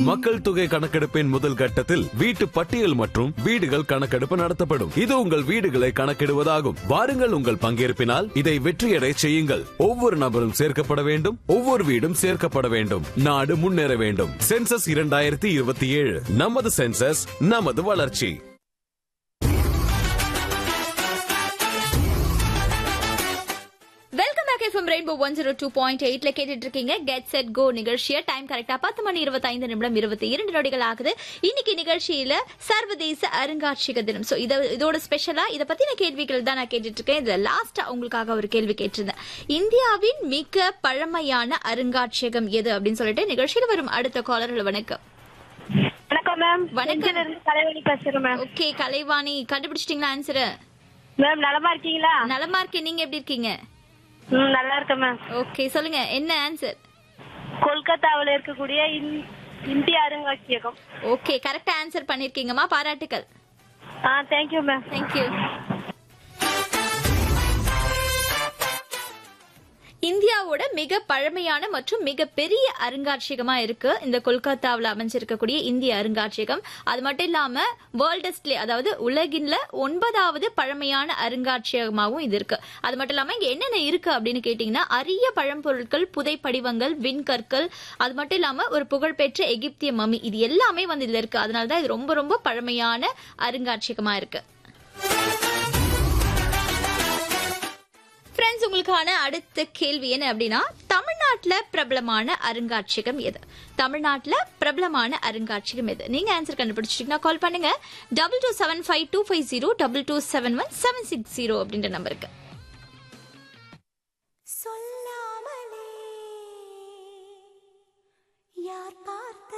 மக்கள் தொகை கணக்கெடுப்பின் முதல் கட்டத்தில் வீட்டு பட்டியல் மற்றும் வீடுகள் கணக்கெடுப்பு நடத்தப்படும் இது உங்கள் வீடுகளை கணக்கிடுவதாகும் வாருங்கள் உங்கள் பங்கேற்பினால் இதை வெற்றியடை செய்யுங்கள் ஒவ்வொரு நபரும் சேர்க்கப்பட வேண்டும் ஒவ்வொரு வீடும் சேர்க்கப்பட வேண்டும் நாடு முன்னேற வேண்டும் சென்சஸ் இரண்டாயிரத்தி இருபத்தி ஏழு நமது சென்சஸ் நமது வளர்ச்சி welcome back FM rainbow one zero two point எயிட்ல கேட்டுட்டு இருக்கீங்க கெட் செட் கோ நிகழ்ச்சியை டைம் கரெக்டா பத்து மணி இருபத்தைந்து நிமிடம் இருபத்தி இரண்டு நொடிகள் ஆகுது இன்னைக்கு நிகழ்ச்சியில சர்வதேச அருங்காட்சியக தினம் சோ இத இதோட ஸ்பெஷலா இத பத்தின கேள்விகள் தான் நான் கேட்டுட்டு இருக்கேன் இதுல லாஸ்டா உங்களுக்காக ஒரு கேள்வி கேட்டிருந்தேன் இந்தியாவின் மிக பழமையான அருங்காட்சியகம் எது அப்படின்னு சொல்லிட்டு நிகழ்ச்சியில் வரும் அடுத்த காலர்கள் வணக்கம் வணக்கம் மேம் வணக்கம். செஞ்சில இருந்து தலைவலி பேசுறேன் மேம் ஓகே கலைவாணி கண்டுபிடிச்சிட்டீங்களா ஆன்சர் மேம் நலமா இருக்கீங்களா நலமா இருக்கேன் நீங்க எப்படி இருக்கீங்க ம் நல்லா இருக்கேன் மேம் ஓகே சொல்லுங்க என்ன ஆன்சர் கொல்கத்தாவுல இருக்கக்கூடிய இந்- இந்திய அருங்காட்சியகம் ஓகே கரெக்டா ஆன்சர் பண்ணிருக்கீங்கம்மா பாராட்டுக்கள் ஆ தேங்க்யூ மேம் தேங்க்யூ இந்தியாவோட மிக பழமையான மற்றும் மிக பெரிய அருங்காட்சியகமா இருக்கு இந்த கொல்கத்தாவில் அமைஞ்சிருக்கக்கூடிய இந்திய அருங்காட்சியகம் அது மட்டும் இல்லாம வேர்ல்டஸ்ட்லே அதாவது உலகின்ல ஒன்பதாவது பழமையான அருங்காட்சியகமாகவும் இது இருக்கு அது மட்டும் இல்லாம இங்க என்னென்ன இருக்கு அப்படின்னு கேட்டீங்கன்னா அரிய பழம்பொருட்கள் புதைப்படிவங்கள் விண்கற்கள் அது மட்டும் இல்லாம ஒரு புகழ்பெற்ற எகிப்திய மம்மி இது எல்லாமே வந்து இதுல இருக்கு அதனாலதான் இது ரொம்ப ரொம்ப பழமையான அருங்காட்சியகமா இருக்கு ஃப்ரெண்ட்ஸ் உங்களுக்கான அடுத்த கேள்வி என்ன அப்படின்னா தமிழ்நாட்டுல பிரபலமான அருங்காட்சியகம் எது தமிழ்நாட்டுல பிரபலமான அருங்காட்சியகம் எது நீங்க ஆன்சர் கண்டுபிடிச்சிட்டீங்கன்னா கால் பண்ணுங்க double two seven five two five zero double two seven one seven six zero அப்படின்ற நம்பருக்கு சொல்லாமலே யார் பார்த்த